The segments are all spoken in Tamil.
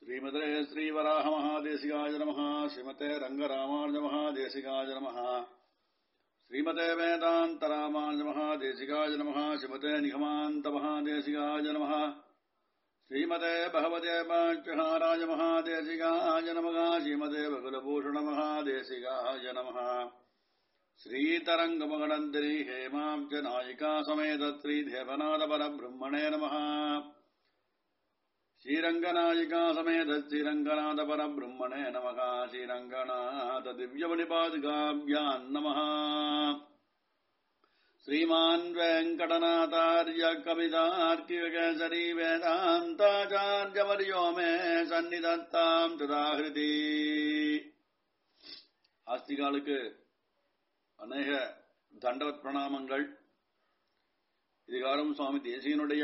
श्रीमते श्रीवराहमहादेशिकाय नमः श्रीमते रङ्गरामानुजमहादेशिकाय नमः श्रीमते वेदान्तरामानुजमहादेशिकाय नमः श्रीमते निगमान्तमहादेशिकाय नमः श्रीमते भगवते पाठ्यहाराय महादेशिकाय नमः श्रीमते बकुलभूषणमहादेशिकाय नमः श्रीतरङ्गमगणन्तरी हेमाब्ज नायिका समेत श्रीदेवनाथपरब्रह्मणे नमः श्रीरङ्गनायिका समेत श्रीरङ्गनाथपरब्रह्मणे नमः श्रीरङ्गनाथ दिव्यमणिपादुकाभ्याम् नमः श्रीमान् वेङ्कटनाथार्य कवितार्किकेसरी वेदान्ताचार्यवर्यो मे सन्निधत्ताम् துதாகிருதி ஆஸ்திகாலுக்கு அநேக தண்டவத் பிரணாமங்கள் இதுகாரம் சுவாமி தேசியனுடைய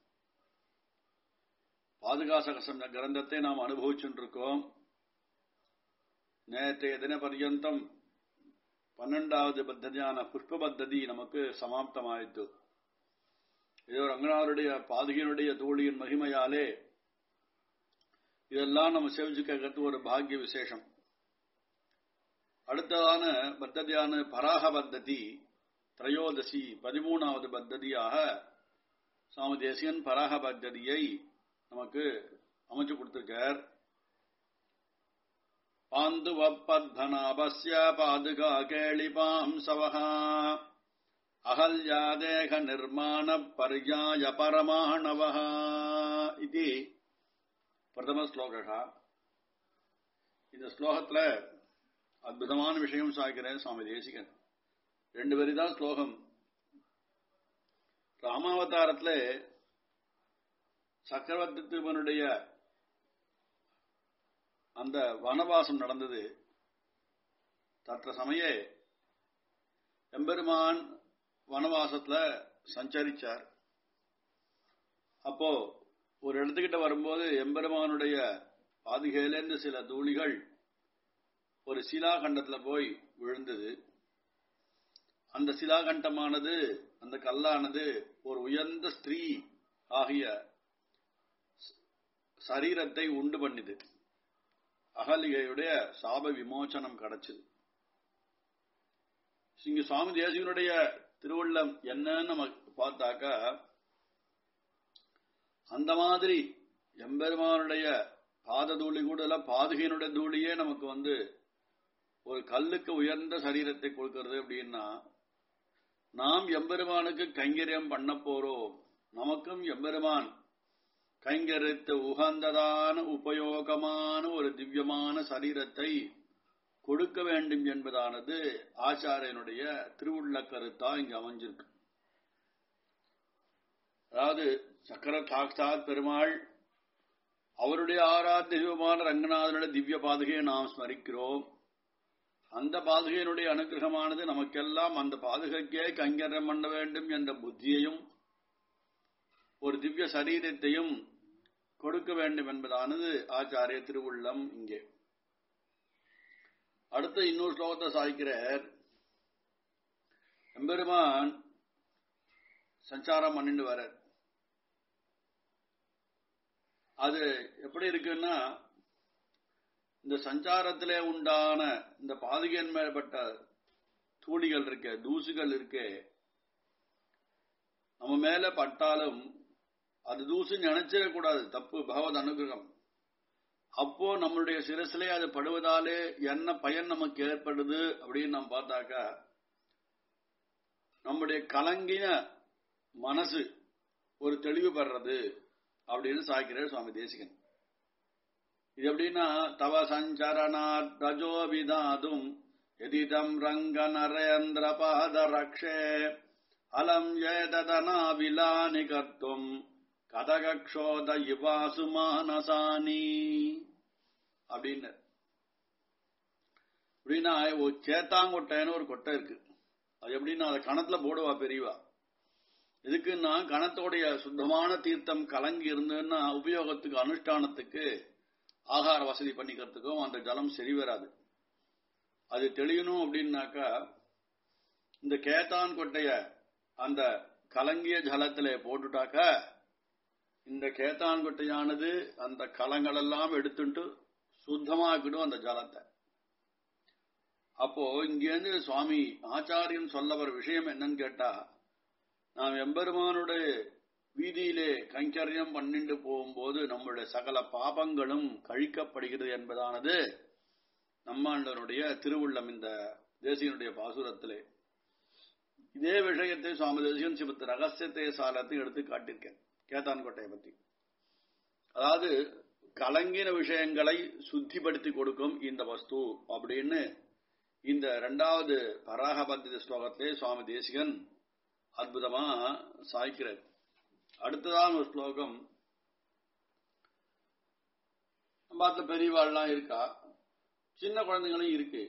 பாதுகாசகசம் கிரந்தத்தை நாம் அனுபவிச்சுருக்கோம் நேற்றைய தின பர்யந்தம் பன்னெண்டாவது பத்ததியான புஷ்ப பத்ததி நமக்கு சமாப்தமாயிற்று இதோ ரங்கநாதருடைய பாதுகையினுடைய தோழியின் மகிமையாலே இதெல்லாம் நம்ம சேவிச்சு கேட்கறது ஒரு பாக்கிய விசேஷம் அடுத்ததான பத்ததியான பராக பத்ததி திரையோதசி பதிமூணாவது பத்ததியாக சுவாமி தேசியன் பராக பத்ததியை நமக்கு அமைச்சு கொடுத்திருக்கார் பாந்து வப்பத்மநாபஸ்ய பாதுகா கேளிபாம் சவஹா அகல்யாதேக நிர்மாண பர்யாய பரமாணவः இது பிரதம ஸ்லோகா இந்த ஸ்லோகத்துல அற்புதமான விஷயம் சாய்க்கிறேன் சுவாமி தேசிகன் ரெண்டு வரி தான் ஸ்லோகம் ராமாவதாரத்துல சக்கரவர்த்தி திருமனுடைய அந்த வனவாசம் நடந்தது தற்ற சமய எம்பெருமான் வனவாசத்துல சஞ்சரிச்சார் அப்போ ஒரு இடத்துக்கிட்ட வரும்போது எம்பெருமானுடைய பாதுகையிலேருந்து சில தூளிகள் ஒரு சிலாகண்டத்துல போய் விழுந்தது அந்த சிலாகண்டமானது அந்த கல்லானது ஒரு உயர்ந்த ஸ்திரீ ஆகிய சரீரத்தை உண்டு பண்ணிது அகலிகையுடைய சாப விமோச்சனம் கிடைச்சது இங்க சுவாமி தேசியனுடைய திருவள்ளம் என்னன்னு நம்ம பார்த்தாக்கா அந்த மாதிரி எம்பெருமானுடைய பாத தூளி கூட பாதுகையினுடைய தூளியே நமக்கு வந்து ஒரு கல்லுக்கு உயர்ந்த சரீரத்தை கொடுக்கிறது அப்படின்னா நாம் எம்பெருமானுக்கு கைங்கரியம் பண்ண போறோம் நமக்கும் எம்பெருமான் கைங்கரித்து உகந்ததான உபயோகமான ஒரு திவ்யமான சரீரத்தை கொடுக்க வேண்டும் என்பதானது ஆச்சாரியனுடைய திருவுள்ள கருத்தா இங்கு அமைஞ்சிருக்கு அதாவது சக்கர சாக்சாத் பெருமாள் அவருடைய ஆராத்திய தெய்வமான ரங்கநாதனுடைய திவ்ய பாதுகையை நாம் ஸ்மரிக்கிறோம் அந்த பாதுகையினுடைய அனுகிரகமானது நமக்கெல்லாம் அந்த பாதுகைக்கே கைங்கரம் பண்ண வேண்டும் என்ற புத்தியையும் ஒரு திவ்ய சரீரத்தையும் கொடுக்க வேண்டும் என்பதானது ஆச்சாரிய திருவுள்ளம் இங்கே அடுத்த இன்னொரு ஸ்லோகத்தை சாய்க்கிறார் எம்பெருமான் சஞ்சாரம் பண்ணிட்டு வர அது எப்படி இருக்குன்னா இந்த சஞ்சாரத்திலே உண்டான இந்த பாதுகையின் மேற்பட்ட தூளிகள் இருக்க தூசுகள் இருக்கே நம்ம மேல பட்டாலும் அது தூசு நினைச்சிடக்கூடாது தப்பு பகவத் அனுகிரகம் அப்போ நம்மளுடைய சிரசிலே அது படுவதாலே என்ன பயன் நமக்கு ஏற்படுது அப்படின்னு நாம் பார்த்தாக்கா நம்முடைய கலங்கின மனசு ஒரு தெளிவு பெறது அப்படின்னு சாய்க்கிறார் சுவாமி தேசிகன் இது எப்படின்னா தவ சஞ்சரணாத் ரஜோ விதாதும் எதிதம் ரங்க நரேந்திர பாத ரக்ஷே அலம் ஏததனா விலானி கர்த்தும் கதகக்ஷோத இவாசு மானசானி அப்படின்னு அப்படின்னா ஒரு சேத்தாங்கொட்டைன்னு ஒரு கொட்டை இருக்கு அது எப்படின்னா அதை கணத்துல போடுவா பெரியவா இதுக்குன்னா கணத்தோடைய சுத்தமான தீர்த்தம் கலங்கி இருந்ததுன்னா உபயோகத்துக்கு அனுஷ்டானத்துக்கு ஆகார வசதி பண்ணிக்கிறதுக்கும் அந்த ஜலம் சரி வராது அது தெளியணும் அப்படின்னாக்கா இந்த கேத்தான் கொட்டைய அந்த கலங்கிய ஜலத்திலே போட்டுட்டாக்கா இந்த கேத்தான்குட்டையானது அந்த களங்கள் எல்லாம் எடுத்துட்டு சுத்தமாக்கிடும் அந்த ஜலத்தை அப்போ இங்கேருந்து சுவாமி ஆச்சாரியன் சொல்ல வர விஷயம் என்னன்னு கேட்டா நாம் எம்பெருமானுடைய வீதியிலே கைங்கரியம் பண்ணிட்டு போகும்போது நம்முடைய சகல பாபங்களும் கழிக்கப்படுகிறது என்பதானது நம்மாண்டனுடைய திருவுள்ளம் இந்த தேசியனுடைய பாசுரத்திலே இதே விஷயத்தை சுவாமி தேசியன் சிவத்து ரகசியத்தை சாலத்தை எடுத்து காட்டியிருக்கேன் கேத்தான்கோட்டையை பத்தி அதாவது கலங்கின விஷயங்களை சுத்திப்படுத்தி கொடுக்கும் இந்த வஸ்து அப்படின்னு இந்த இரண்டாவது பராகபத்தித ஸ்லோகத்திலே சுவாமி தேசிகன் அற்புதமா சாய்க்கிறார் அடுத்ததான் ஒரு ஸ்லோகம் பார்த்த பெரியவாள்லாம் இருக்கா சின்ன குழந்தைங்களும் இருக்கு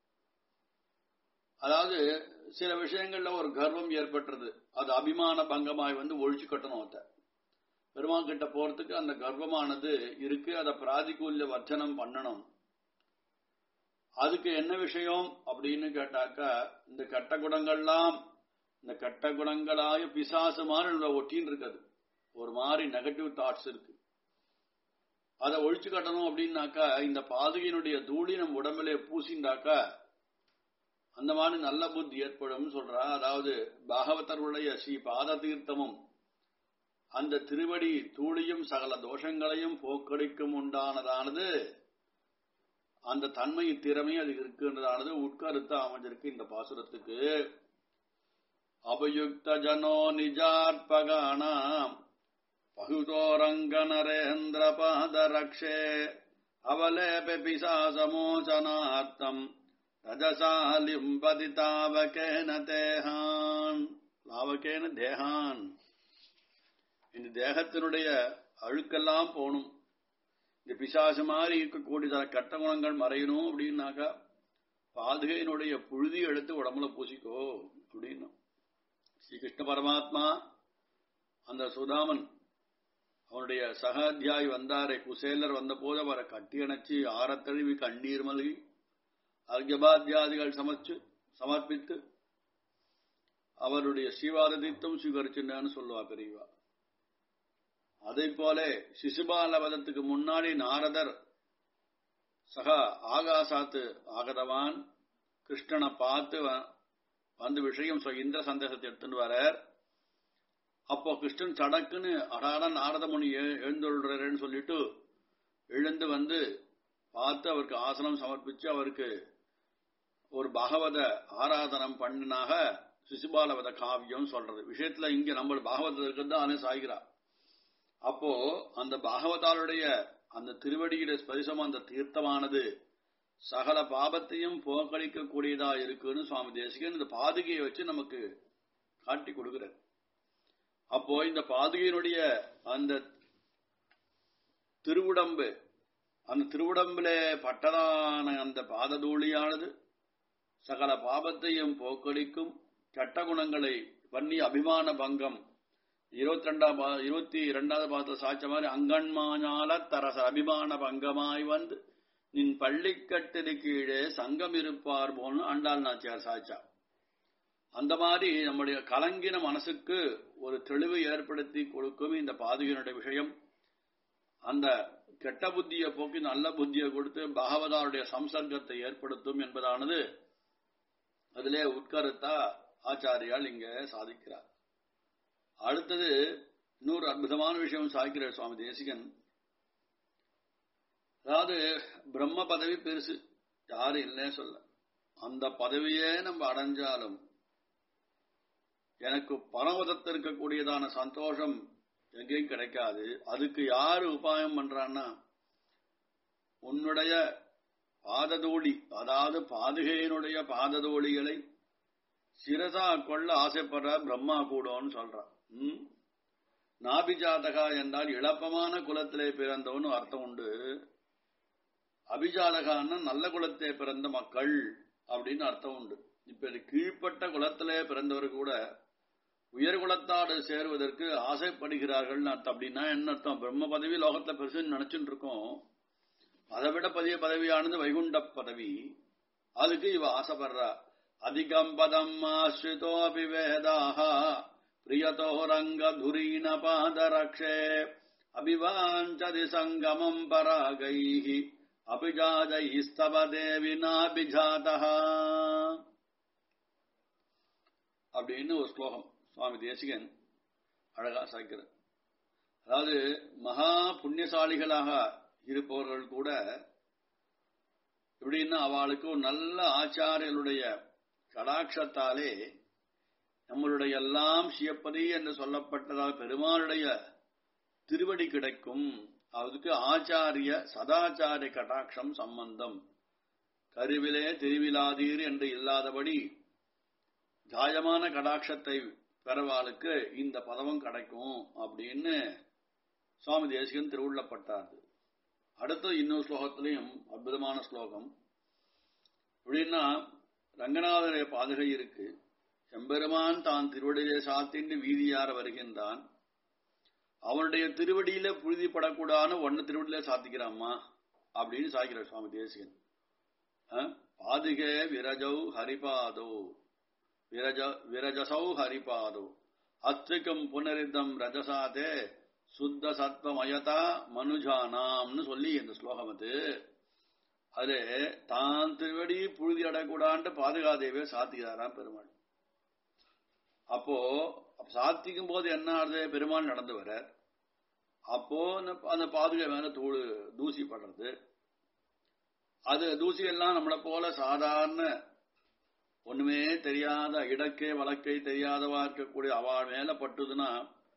அதாவது சில விஷயங்கள்ல ஒரு கர்வம் ஏற்பட்டுறது அது அபிமான பங்கமாய் வந்து ஒழிச்சு கட்டணும் அத பெருமாள் கிட்ட போறதுக்கு அந்த கர்வமானது இருக்கு அதை பிராதிகூல்ய வர்ச்சனம் பண்ணணும் அதுக்கு என்ன விஷயம் அப்படின்னு கேட்டாக்கா இந்த கட்ட குணங்கள்லாம் இந்த கட்ட குணங்களாய பிசாசு மாதிரி ஒட்டின்னு இருக்குது ஒரு மாதிரி நெகட்டிவ் தாட்ஸ் இருக்கு அதை ஒழிச்சு கட்டணும் அப்படின்னாக்கா இந்த பாதுகையினுடைய தூளி நம் உடம்புல பூசிண்டாக்கா அந்த மாதிரி நல்ல புத்தி ஏற்படும் சொல்றா அதாவது பாகவதருடைய ஸ்ரீ பாத தீர்த்தமும் அந்த திருவடி தூளியும் சகல தோஷங்களையும் போக்கடிக்கும் உண்டானதானது அந்த தன்மை திறமை அது இருக்குன்றதானது உட்கருத்து அமைஞ்சிருக்கு இந்த பாசுரத்துக்கு அபயுக்த ஜனோ நிஜாத்பகானாம் பகுதோரங்க நரேந்திர பாதரக்ஷே அவலேப பிசாசமோசனார்த்தம் ரஜசாலிம்பதி தாவகேன தேகான் லாவகேன தேகான் இந்த தேகத்தினுடைய அழுக்கெல்லாம் போகணும் இந்த பிசாசு மாதிரி இருக்கக்கூடிய கட்ட குணங்கள் மறையணும் அப்படின்னாக்கா பாதுகையினுடைய புழுதி எடுத்து உடம்புல பூசிக்கோ அப்படின்னு ஸ்ரீகிருஷ்ண பரமாத்மா அந்த சுதாமன் அவனுடைய சக அத்தியாயி வந்தாரே குசேலர் வந்த போது அவரை கட்டி அணைச்சு ஆரத்தழுவி கண்ணீர் மல்கி அர்கபாத்தியாதிகள் சமைச்சு சமர்ப்பித்து அவருடைய ஸ்ரீவாதத்தைத்தும் சுவீகரிச்சுன்னு சொல்லுவா பெரியவா அதை போல சிசுபாலவதத்துக்கு முன்னாடி நாரதர் சக ஆகாசாத்து ஆகதவான் கிருஷ்ணனை பார்த்து வந்து விஷயம் இந்திர சந்தேகத்தை எடுத்துட்டு வரார் அப்போ கிருஷ்ணன் சடக்குன்னு அடாட நாரத முனி எழுந்துள்ளாருன்னு சொல்லிட்டு எழுந்து வந்து பார்த்து அவருக்கு ஆசனம் சமர்ப்பிச்சு அவருக்கு ஒரு பாகவத ஆராதனம் பண்ணினாக சிசுபாலவத காவியம் சொல்றது விஷயத்துல இங்க நம்ம பாகவத இருக்கிறது அவனே சாய்கிறா அப்போ அந்த பாகவதாளுடைய அந்த திருவடியில ஸ்பரிசம் அந்த தீர்த்தமானது சகல பாபத்தையும் போக்கடிக்க கூடியதா இருக்குன்னு சுவாமி தேசிகன் இந்த பாதுகையை வச்சு நமக்கு காட்டி கொடுக்கிறார் அப்போ இந்த பாதுகையினுடைய அந்த திருவுடம்பு அந்த திருவுடம்புல பட்டதான அந்த பாததூளியானது சகல பாபத்தையும் போக்கடிக்கும் கட்ட குணங்களை பண்ணி அபிமான பங்கம் இருபத்தி ரெண்டாம் இருபத்தி இரண்டாவது பாதத்தில் சாய்ச்ச மாதிரி அங்கன்மாஞால தரச அபிமான பங்கமாய் வந்து நின் பள்ளிக்கட்டிடு கீழே சங்கம் இருப்பார் போன்னு ஆண்டாள் நாச்சியார் சாய்ச்சா அந்த மாதிரி நம்முடைய கலங்கின மனசுக்கு ஒரு தெளிவு ஏற்படுத்தி கொடுக்கும் இந்த பாதுகையினுடைய விஷயம் அந்த கெட்ட புத்தியை போக்கி நல்ல புத்தியை கொடுத்து பாகவதாருடைய சம்சர்க்கத்தை ஏற்படுத்தும் என்பதானது அதிலே உட்கருத்தா ஆச்சாரியால் இங்க சாதிக்கிறார் அடுத்தது இன்னொரு அற்புதமான விஷயம் சாய்க்கிறார் சுவாமி தேசிகன் அதாவது பிரம்ம பதவி பெருசு யாரும் இல்லைன்னு சொல்ல அந்த பதவியே நம்ம அடைஞ்சாலும் எனக்கு பரமதத்தில் இருக்கக்கூடியதான சந்தோஷம் எங்கேயும் கிடைக்காது அதுக்கு யாரு உபாயம் பண்றான்னா உன்னுடைய பாததோடி அதாவது பாதுகையினுடைய பாததோடிகளை சிரசா கொள்ள ஆசைப்படுற பிரம்மா கூடோன்னு சொல்றான் ம் நாபிஜாதகா என்றால் இழப்பமான குலத்திலே பிறந்தவன்னு அர்த்தம் உண்டு அபிஜாதகான்னா நல்ல குலத்திலே பிறந்த மக்கள் அப்படின்னு அர்த்தம் உண்டு இப்ப இது கீழ்ப்பட்ட குலத்திலே பிறந்தவர் கூட உயர்குலத்தாடு சேருவதற்கு ஆசைப்படுகிறார்கள் அர்த்தம் அப்படின்னா என்ன அர்த்தம் பிரம்ம பதவி லோகத்துல பெருசுன்னு நினைச்சுட்டு இருக்கோம் அதை விட பதிய பதவியானது வைகுண்ட பதவி அதுக்கு இவ ஆசைப்படுறா அதிகம் பதம் ஆசிரிதோபி வேதாக பிரியதோ ரங்க துரீன பாதரக்ஷே அபிவாஞ்சதி சங்கமம் பராகைः அபிஜாதைஸ்தவ தேவினாபிஜாதா அப்படின்னு ஒரு ஸ்லோகம் சுவாமி தேசிகன் அழகா சாய்க்கிறார் அதாவது மகா புண்ணியசாலிகளாக இருப்பவர்கள் கூட எப்படின்னா அவளுக்கு ஒரு நல்ல ஆச்சாரியர்களுடைய கடாட்சத்தாலே நம்மளுடைய எல்லாம் சியப்பதி என்று சொல்லப்பட்டதால் பெருமாளுடைய திருவடி கிடைக்கும் அதுக்கு ஆச்சாரிய சதாச்சாரிய கடாட்சம் சம்பந்தம் கருவிலே திருவிழாதீர் என்று இல்லாதபடி ஜாயமான கடாட்சத்தை பெறவாளுக்கு இந்த பதவம் கிடைக்கும் அப்படின்னு சுவாமி தேசிகன் திருவுள்ளப்பட்டார் அடுத்த இன்னொரு ஸ்லோகத்திலையும் அற்புதமான ஸ்லோகம் எப்படின்னா ரங்கநாதனுடைய பாதுகை இருக்கு எம்பெருமான் தான் திருவடியிலே சாத்தின்னு வீதியார வருகின்றான் அவனுடைய திருவடியில புழுதிப்படக்கூடாது ஒன்னு திருவடியில சாத்திக்கிறாம்மா அப்படின்னு சாய்க்கிறார் சுவாமி தேசிகன் பாதுகே விரஜௌ ஹரிபாதோ விரஜ விரஜசௌ ஹரிபாதோ அத்விகம் புனரிதம் ரஜசாதே சுத்த சத்வமயதா மனுஜானாம்னு சொல்லி இந்த ஸ்லோகம் அது அது தான் திருவடி புழுதி அடக்கூடாண்டு பாதுகாதேவே சாத்திக்கிறாராம் பெருமாள் அப்போ சாத்திக்கும் போது என்ன ஆகுது பெருமாள் நடந்து வர அப்போ அந்த பாதுகை மேல தூள் தூசி படுறது அது தூசி எல்லாம் நம்மளை போல சாதாரண ஒண்ணுமே தெரியாத இடக்கே வழக்கை தெரியாதவா இருக்கக்கூடிய அவள் மேல பட்டுதுன்னா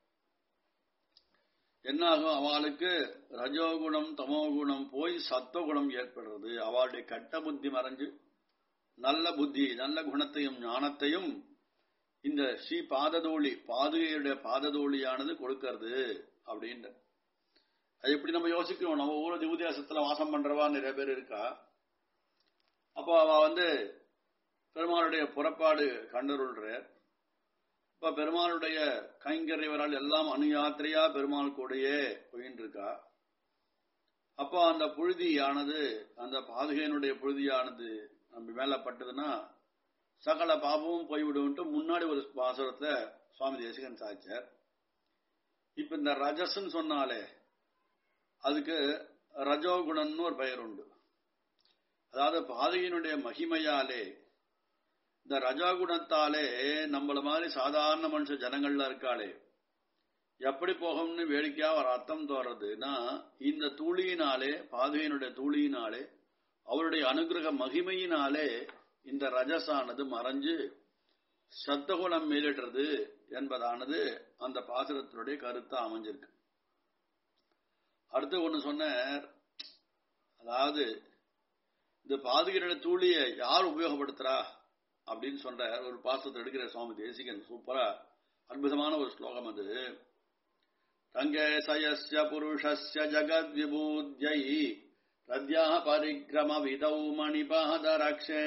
என்னாகும் அவளுக்கு ரஜோகுணம் தமோகுணம் போய் சத்துவகுணம் ஏற்படுறது அவளுடைய கட்ட புத்தி மறைஞ்சு நல்ல புத்தி நல்ல குணத்தையும் ஞானத்தையும் இந்த ஸ்ரீ பாததோழி பாதுகையுடைய பாததோழியானது கொடுக்கறது அப்படின்ற அது எப்படி நம்ம யோசிக்கிறோம் நம்ம ஊர திவுதேசத்துல வாசம் பண்றவா நிறைய பேர் இருக்கா அப்போ அவ வந்து பெருமாளுடைய புறப்பாடு கண்டருள்ற இப்ப பெருமாளுடைய கைங்கரியவரால் எல்லாம் அணு யாத்திரையா பெருமாள் கூடயே போயின்னு இருக்கா அப்போ அந்த புழுதியானது அந்த பாதுகையினுடைய புழுதியானது நம்ம மேல பட்டதுன்னா சகல பாபமும் போய்விடும்ட்டு முன்னாடி ஒரு பாசுரத்துல சுவாமி தேசிகன் சாய்ச்சார் இப்ப இந்த ரஜஸ்ன்னு சொன்னாலே அதுக்கு ரஜோகுணம்னு ஒரு பெயர் உண்டு அதாவது பாதகையினுடைய மகிமையாலே இந்த ரஜாகுணத்தாலே நம்மள மாதிரி சாதாரண மனுஷ ஜனங்கள்ல இருக்காளே எப்படி போகும்னு வேடிக்கையா ஒரு அர்த்தம் தோறதுன்னா இந்த தூளியினாலே பாதுகையினுடைய தூளியினாலே அவருடைய அனுகிரக மகிமையினாலே இந்த ரஜசானது மறைஞ்சு சத்தகுணம் மேலிடுறது என்பதானது அந்த பாசுரத்தினுடைய கருத்தா அமைஞ்சிருக்கு அடுத்து ஒண்ணு சொன்னார் அதாவது இந்த பாதுகையினுடைய தூளியை யார் உபயோகப்படுத்துறா அப்படின்னு சொல்ற ஒரு பாசத்தை எடுக்கிற சுவாமி தேசிகன் சூப்பரா அற்புதமான ஒரு ஸ்லோகம் அது ரங்கேசயஸ்ய புருஷஸ்ய ஜகத் விபூத்யை தத்யா பரிக்கிரம விதௌ மணிபாதரக்ஷே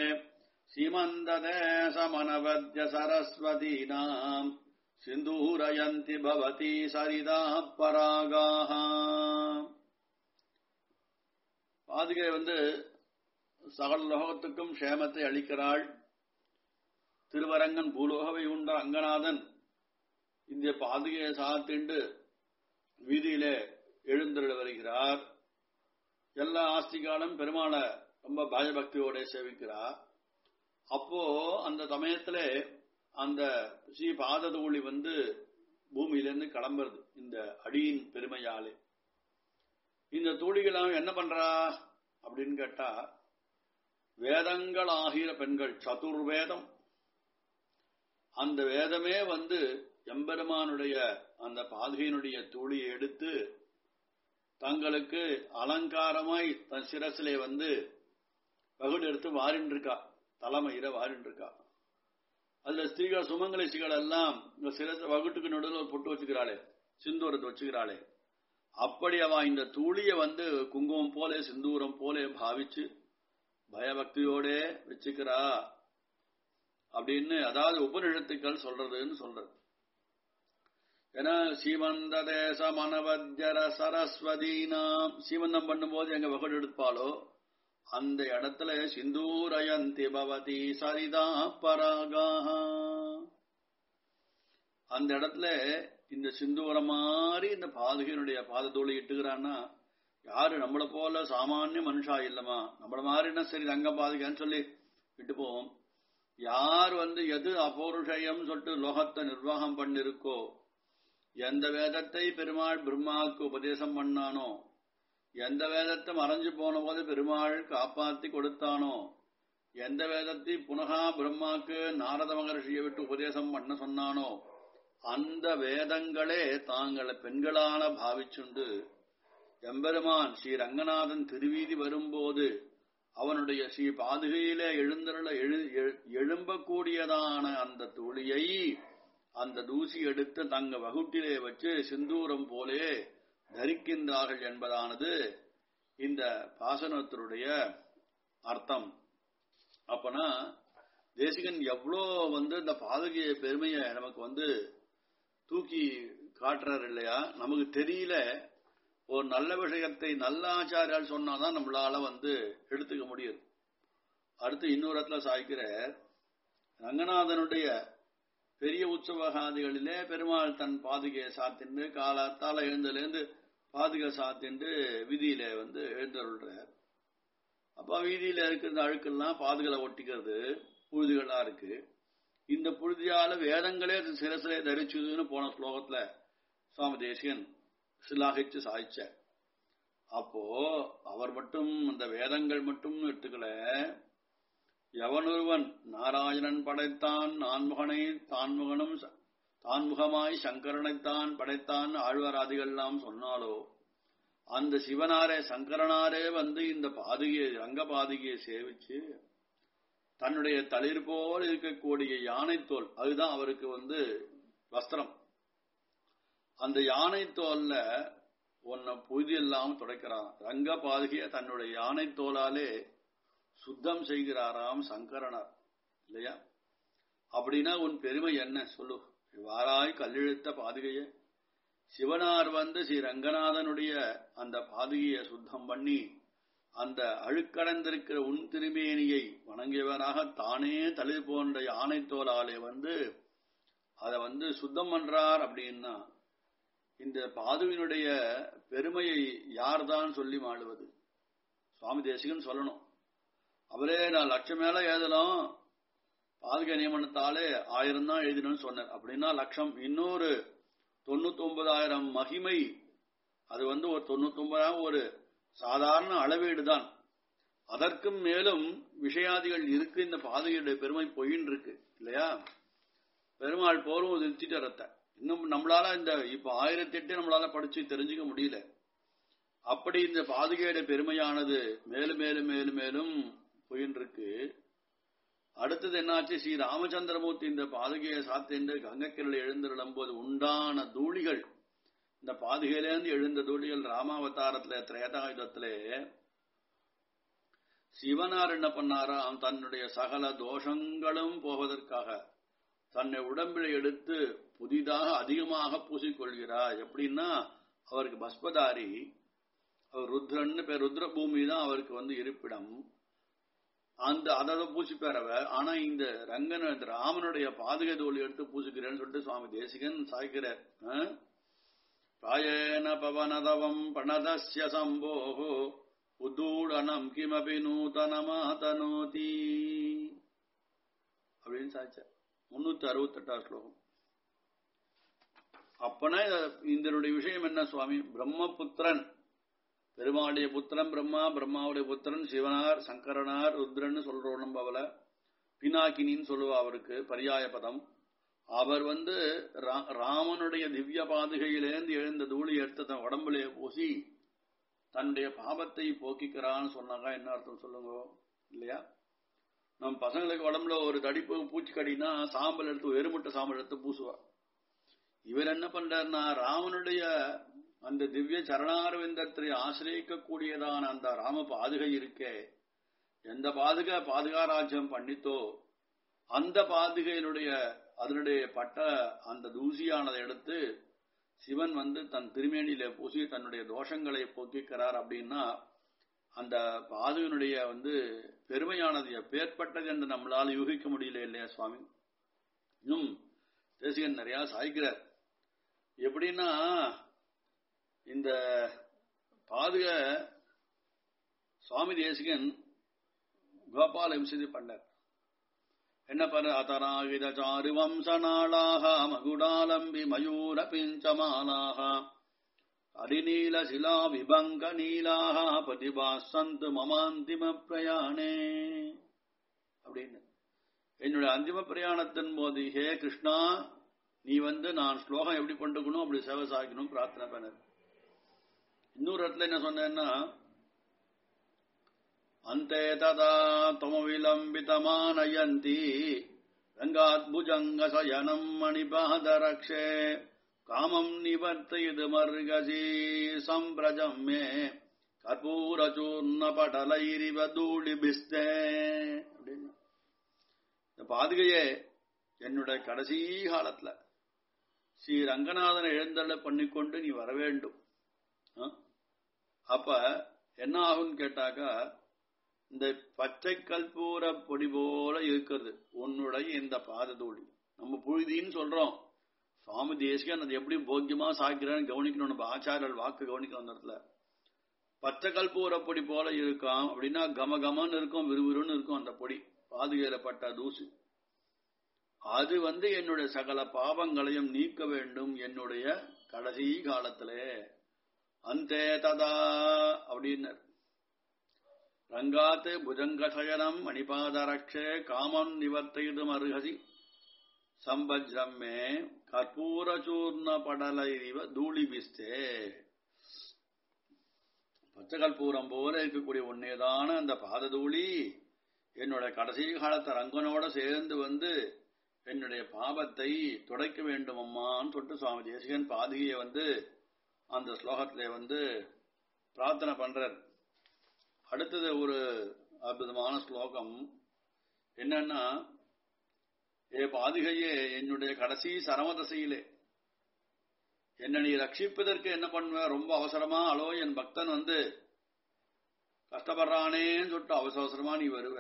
சீமந்ததேசமனவத்ய சரஸ்வதீனாம் சிந்தூரயந்தி பவதி சரிதா பராகாக பாதுகை வந்து சகல லோகத்துக்கும் க்ஷேமத்தை அளிக்கிறாள் திருவரங்கன் பூலோகவை உண்ட அங்கநாதன் இந்த பாதுகையை சாத்திண்டு வீதியிலே எழுந்தருள வருகிறார் எல்லா ஆஸ்திகாலும் பெருமாளை ரொம்ப பயபக்தியோட சேவிக்கிறார் அப்போ அந்த சமயத்துல அந்த ஸ்ரீ பாததூளி வந்து பூமியிலிருந்து கிளம்புறது இந்த அடியின் பெருமையாலே இந்த தூளிகளாம் என்ன பண்றா அப்படின்னு கேட்டா வேதங்கள் ஆகிற பெண்கள் சதுர்வேதம் அந்த வேதமே வந்து எம்பெருமானுடைய அந்த பாதுகையினுடைய தூளியை எடுத்து தங்களுக்கு அலங்காரமாய் தன் சிரசிலே வந்து பகுடு எடுத்து வாரின் இருக்கா தலைமையில வாரின் இருக்கா அதுல ஸ்திரீகள் சுமங்கலி ஸ்ரீகள் எல்லாம் இந்த சிரச வகுட்டுக்கு நடுவில் ஒரு பொட்டு வச்சுக்கிறாளே சிந்தூரத்தை வச்சுக்கிறாளே அப்படி அவ இந்த தூளிய வந்து குங்குமம் போல சிந்தூரம் போல பாவிச்சு பயபக்தியோட வச்சுக்கிறா அப்படின்னு அதாவது உபநிஷத்துக்கள் சொல்றதுன்னு சொல்றது ஏன்னா சீமந்த தேச மனவத்யர சரஸ்வதீனாம் சீமந்தம் பண்ணும்போது எங்க வகடு எடுப்பாளோ அந்த இடத்துல சிந்தூரயந்தி பவதி சரிதா பராகா அந்த இடத்துல இந்த சிந்தூரம் மாதிரி இந்த பாதுகையினுடைய பாதத்தோடு இட்டுக்கிறான்னா யாரு நம்மள போல சாமானிய மனுஷா இல்லமா நம்மள மாதிரினா சரி ரங்க பாதுகைன்னு சொல்லி விட்டு போவோம் யார் வந்து எது அபௌருஷயம் சொல்லிட்டு லோகத்தை நிர்வாகம் பண்ணிருக்கோ எந்த வேதத்தை பெருமாள் பிரம்மாவுக்கு உபதேசம் பண்ணானோ எந்த வேதத்தை மறைஞ்சு போன போது பெருமாள் காப்பாத்தி கொடுத்தானோ எந்த வேதத்தை புனகா பிரம்மாக்கு நாரத மகர்ஷியை விட்டு உபதேசம் பண்ண சொன்னானோ அந்த வேதங்களே தாங்களை பெண்களால பாவிச்சுண்டு எம்பெருமான் ஸ்ரீ ரங்கநாதன் திருவீதி வரும்போது அவனுடைய ஸ்ரீ பாதுகையிலே எழுந்தருள எழு எழும்பக்கூடியதான அந்த துளியை அந்த தூசி எடுத்து தங்க வகுட்டிலே வச்சு சிந்தூரம் போலே தரிக்கின்றார்கள் என்பதானது இந்த பாசனத்தினுடைய அர்த்தம் அப்பனா தேசிகன் எவ்வளோ வந்து இந்த பாதுகைய பெருமையை நமக்கு வந்து தூக்கி காட்டுறாரு இல்லையா நமக்கு தெரியல ஒரு நல்ல விஷயத்தை நல்ல ஆச்சாரியால் சொன்னாதான் நம்மளால வந்து எடுத்துக்க முடியும் அடுத்து இன்னொரு இடத்துல சாய்க்கிற ரங்கநாதனுடைய பெரிய உற்சவகாதிகளிலே பெருமாள் தன் பாதுகையை சாத்திண்டு காலத்தால எழுந்தலேருந்து பாதுகை சாத்திண்டு விதியில வந்து எழுந்தருள்றார் அப்ப வீதியில இருக்கிற அழுக்கெல்லாம் பாதுகளை ஒட்டிக்கிறது புழுதிகளா இருக்கு இந்த புழுதியால வேதங்களே சிரசிலே தரிச்சுதுன்னு போன ஸ்லோகத்துல சுவாமி தேசியன் சிலாகிச்சு சாய்ச்ச அப்போ அவர் மட்டும் அந்த வேதங்கள் மட்டும் எடுத்துக்கல எவனொருவன் நாராயணன் படைத்தான் நான்முகனை தான்முகனும் தான்முகமாய் சங்கரனைத்தான் படைத்தான் ஆழ்வாராதிகள்லாம் சொன்னாலோ அந்த சிவனாரே சங்கரனாரே வந்து இந்த பாதுகையை ரங்க பாதுகையை சேவிச்சு தன்னுடைய தளிர் போல் இருக்கக்கூடிய யானைத்தோல் அதுதான் அவருக்கு வந்து வஸ்திரம் அந்த யானைத்தோல்ல உன்னை புழுதி எல்லாம் துடைக்கிறான் ரங்க பாதுகைய தன்னுடைய யானைத்தோலாலே சுத்தம் செய்கிறாராம் சங்கரனார் இல்லையா அப்படின்னா உன் பெருமை என்ன சொல்லு வாராய் கல்லெழுத்த பாதுகைய சிவனார் வந்து ஸ்ரீ ரங்கநாதனுடைய அந்த பாதுகையை சுத்தம் பண்ணி அந்த அழுக்கடைந்திருக்கிற உன் திருமேனியை வணங்கியவராக தானே தளிர் போன்ற யானை தோலாலே வந்து அதை வந்து சுத்தம் பண்றார் அப்படின்னா இந்த பாதுவினுடைய பெருமையை யார்தான் சொல்லி மாடுவது சுவாமி தேசிகன் சொல்லணும் அவரே நான் லட்சம் மேல எழுதலாம் பாதுகா நியமனத்தாலே ஆயிரம் தான் எழுதினு சொன்னார் அப்படின்னா லட்சம் இன்னொரு தொண்ணூத்தி ஒன்பதாயிரம் மகிமை அது வந்து ஒரு தொண்ணூத்தி ஒன்பதாயிரம் ஒரு சாதாரண அளவீடு தான் அதற்கும் மேலும் விஷயாதிகள் இருக்கு இந்த பாதுகையுடைய பெருமை பொய்ன்னு இருக்கு இல்லையா பெருமாள் போரும் நிறுத்திட்டு இன்னும் நம்மளால இந்த இப்ப ஆயிரத்தி எட்டு நம்மளால படிச்சு தெரிஞ்சுக்க முடியல அப்படி இந்த பாதுகையுடைய பெருமையானது மேலும் மேலும் மேலும் மேலும் போயின்னு இருக்கு அடுத்தது என்னாச்சு ஸ்ரீ ராமச்சந்திரமூர்த்தி இந்த பாதுகையை சாத்திண்டு கங்கக்கிரல் எழுந்திருளும் போது உண்டான தூளிகள் இந்த பாதுகையிலேருந்து எழுந்த தூளிகள் ராமாவதாரத்துல திரேதாயுதத்திலே சிவனார் என்ன பண்ணாரா தன்னுடைய சகல தோஷங்களும் போவதற்காக தன்னை உடம்பில் எடுத்து புதிதாக அதிகமாக பூசிக்கொள்கிறார் எப்படின்னா அவருக்கு பஸ்பதாரி அவர் ருத்ரன்னு பேர் ருத்ர பூமி தான் அவருக்கு வந்து இருப்பிடம் அந்த அதை பூசிப்பார் அவர் ஆனா இந்த ரங்கன் இந்த ராமனுடைய பாதுகை தோழி எடுத்து பூசிக்கிறேன்னு சொல்லிட்டு சுவாமி தேசிகன் சாய்க்கிறார் பிராயேன பவனதவம் பணதஸ்ய சம்போஹோ உதூடனம் கிமபி நூதனமாதனோதி அப்படின்னு சாய்ச்சார் முன்னூத்தி அறுபத்தெட்டாம் ஸ்லோகம் அப்பனா இதனுடைய விஷயம் என்ன சுவாமி பிரம்மபுத்திரன் பெருமாளுடைய புத்திரன் பிரம்மா பிரம்மாவுடைய புத்திரன் சிவனார் சங்கரனார் ருத்ரன் சொல்றோம் நம்ம அவளை பினாக்கினின்னு சொல்லுவா அவருக்கு பரியாய பதம் அவர் வந்து ராமனுடைய திவ்ய பாதுகையிலேருந்து எழுந்த தூளி எடுத்து தன் உடம்புலே பூசி தன்னுடைய பாபத்தை போக்கிக்கிறான்னு சொன்னாங்க என்ன அர்த்தம் சொல்லுங்க இல்லையா நம் பசங்களுக்கு உடம்புல ஒரு தடிப்பு பூச்சிக்கடினா சாம்பல் எடுத்து எருமுட்டை சாம்பல் எடுத்து பூசுவா இவர் என்ன பண்றாருன்னா ராமனுடைய அந்த திவ்ய சரணாரவிந்தத்தை ஆசிரியக்கக்கூடியதான அந்த ராம பாதுகை இருக்கே எந்த பாதுகா பாதுகாராஜ்யம் பண்ணித்தோ அந்த பாதுகையினுடைய அதனுடைய பட்ட அந்த தூசியானதை எடுத்து சிவன் வந்து தன் திருமேனியில பூசி தன்னுடைய தோஷங்களை போக்கிக்கிறார் அப்படின்னா அந்த பாதுகனுடைய வந்து பெருமையானது எப்பேற்பட்டது என்று நம்மளால யூகிக்க முடியல இல்லையா சுவாமி இன்னும் தேசிகன் நிறைய சாய்க்கிறார் எப்படின்னா இந்த பாதுக சுவாமி தேசிகன் கோபால விம்சதி பண்ணார் என்ன பண்ண அதராகித சாரு வம்சநாளாக மகுடாலம்பி மயூர பிஞ்சமாலாக அரிநீல சிலா விபங்க நீலாக பதிபாசந்து மமாந்திம பிரயாணே அப்படின்னு என்னுடைய அந்திம பிரயாணத்தின் போது ஹே கிருஷ்ணா நீ வந்து நான் ஸ்லோகம் எப்படி பண்ணிக்கணும் அப்படி சேவை சாய்க்கணும் பிரார்த்தனை பண்ண இன்னொரு இடத்துல என்ன சொன்னேன்னா अन्ते तदा त्वमविलम्बितमानयन्ति रङ्गाद्भुजङ्गशयनम् मणिपादरक्षे कामम् निवर्तयिदुमर्गसी सम्प्रजम् मे கற்பூரச்சூர்ணபடலைரிவ தூளிபிஸ்தே அப்படின்னு இந்த பாதுகையே என்னுடைய கடைசி காலத்துல ஸ்ரீ ரங்கநாதனை எழுந்தள்ள பண்ணிக்கொண்டு நீ வர வேண்டும் அப்ப என்ன ஆகும்னு கேட்டாக்கா இந்த பச்சை கற்பூர பொடி போல இருக்கிறது உன்னுடைய இந்த பாததூளி நம்ம புழுதின்னு சொல்றோம் சுவாமி தேசிகன் அது எப்படி போக்கியமா சாய்க்கிறேன்னு கவனிக்கணும் நம்ம ஆச்சாரியர்கள் வாக்கு கவனிக்கணும் அந்த இடத்துல பச்சை கற்பூர பொடி போல இருக்காம் அப்படின்னா கம கமன்னு இருக்கும் விறுவிறுன்னு இருக்கும் அந்த பொடி பாதுகையில பட்ட தூசு அது வந்து என்னுடைய சகல பாவங்களையும் நீக்க வேண்டும் என்னுடைய கடைசி காலத்திலே அந்தே ததா அப்படின்னர் ரங்காத் புஜங்கசயனம் மணிபாதரக்ஷே காமம் நிவர்த்தையிடும் அருகசி சம்பஜ்ரம் மே கற்பூரச்சூர்ண படலைவ தூளிபிஸ்தே பச்சை கற்பூரம் போல இருக்கக்கூடிய ஒன்னேதான அந்த பாததூளி என்னோட கடைசி காலத்தை ரங்கனோட சேர்ந்து வந்து என்னுடைய பாவத்தை துடைக்க வேண்டும் அம்மான்னு சொல்லிட்டு சுவாமி தேசிகன் பாதிகையை வந்து அந்த ஸ்லோகத்திலே வந்து பிரார்த்தனை பண்றார் அடுத்தது ஒரு அற்புதமான ஸ்லோகம் என்னன்னா ஏ பாதுகையே என்னுடைய கடைசி சரமதசையிலே என்ன நீ ரட்சிப்பதற்கு என்ன பண்ணுவ ரொம்ப அவசரமா அலோ என் பக்தன் வந்து கஷ்டப்படுறானேன்னு சொல்லிட்டு அவசர அவசரமா நீ வருவ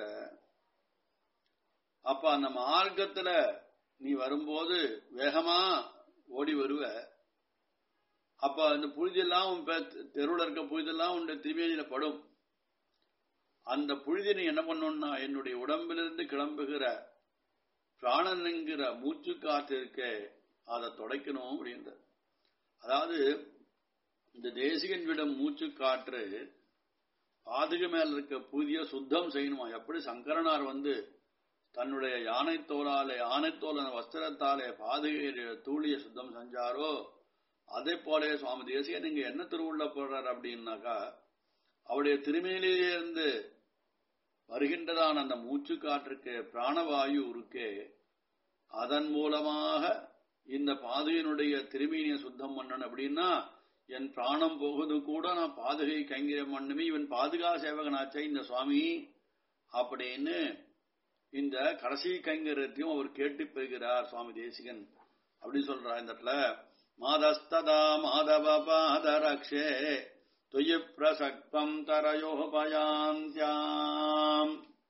அப்ப அந்த மார்க்கத்துல நீ வரும்போது வேகமா ஓடி வருவ அப்ப அந்த புழுதெல்லாம் உன் தெருவில் இருக்க புழுதெல்லாம் உன்னுடைய திருமேனியில படும் அந்த புழுதி நீ என்ன பண்ணணும்னா என்னுடைய உடம்பிலிருந்து கிளம்புகிற பிராணன் என்கிற மூச்சு காற்று இருக்க அதை தொடைக்கணும் அப்படின்ற அதாவது இந்த தேசிகன் விடம் மூச்சு காற்று பாதுக மேல இருக்க புதிய சுத்தம் செய்யணுமா எப்படி சங்கரனார் வந்து தன்னுடைய யானை தோலாலே யானைத்தோல் வஸ்திரத்தாலே பாதுகையுடைய தூளிய சுத்தம் செஞ்சாரோ அதே போல சுவாமி தேசிகன் நீங்க என்ன திருவுள்ள போடுறார் அப்படின்னாக்கா அவருடைய திருமையிலிருந்து வருகின்றதான அந்த மூச்சு காற்றுக்கு பிராணவாயு இருக்கே அதன் மூலமாக இந்த பாதுகையினுடைய திருமீனிய சுத்தம் பண்ணணும் அப்படின்னா என் பிராணம் போகுது கூட நான் பாதுகை கைங்கிரம் பண்ணுமே இவன் பாதுகா சேவகனாச்சே இந்த சுவாமி அப்படின்னு இந்த கடைசி கைங்கரியத்தையும் அவர் கேட்டு பெறுகிறார் சுவாமி தேசிகன் அப்படி சொல்றார் இந்த இடத்துல மாதஸ்ததா மாதவ பாதரக்ஷே துயி பிரசக்தம் தரயோபயாந்தியாம்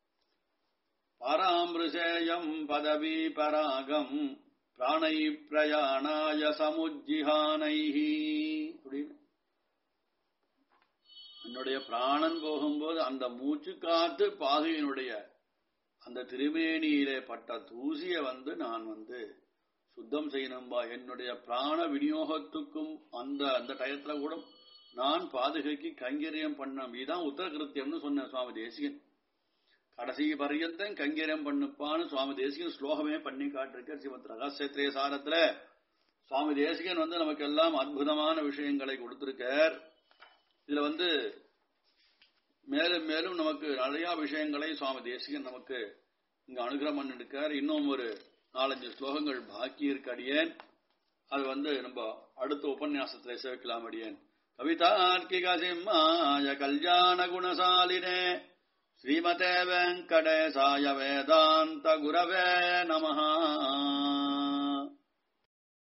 பராமிருஷேயம் பதவி பராகம் பிராணை பிரயாணாய சமுஜிஹானை அப்படின்னு என்னுடைய பிராணன் போகும்போது அந்த மூச்சு காத்து பாகையினுடைய அந்த திருமேனியிலே பட்ட தூசிய வந்து நான் வந்து சுத்தம் செய்யணும்பா என்னுடைய பிராண விநியோகத்துக்கும் அந்த அந்த டயத்துல கூட நான் பாதுகைக்கு கைங்கரியம் பண்ண இதுதான் உத்தர கிருத்தியம்னு சொன்ன சுவாமி தேசிகன் கடைசி பர்யந்தம் கைங்கரியம் பண்ணுப்பான்னு சுவாமி தேசிகன் ஸ்லோகமே பண்ணி காட்டிருக்க சிவத் ரகசியத்திரே சாரத்துல சுவாமி தேசிகன் வந்து நமக்கு எல்லாம் அற்புதமான விஷயங்களை கொடுத்திருக்கார் இதுல வந்து மேலும் மேலும் நமக்கு நிறைய விஷயங்களை சுவாமி தேசிகன் நமக்கு இங்க அனுகிரகம் பண்ணிருக்கார் இன்னும் ஒரு நாலஞ்சு ஸ்லோகங்கள் பாக்கி இருக்கு அடியேன் அது வந்து நம்ம அடுத்த உபன்யாசத்துல சேர்க்கலாம் அடியேன் கவிதார்க்கிக சிம்மாய கல்யாண குணசாலினே ஸ்ரீமதே வெங்கடேசாய வேதாந்த குரவே நமஹா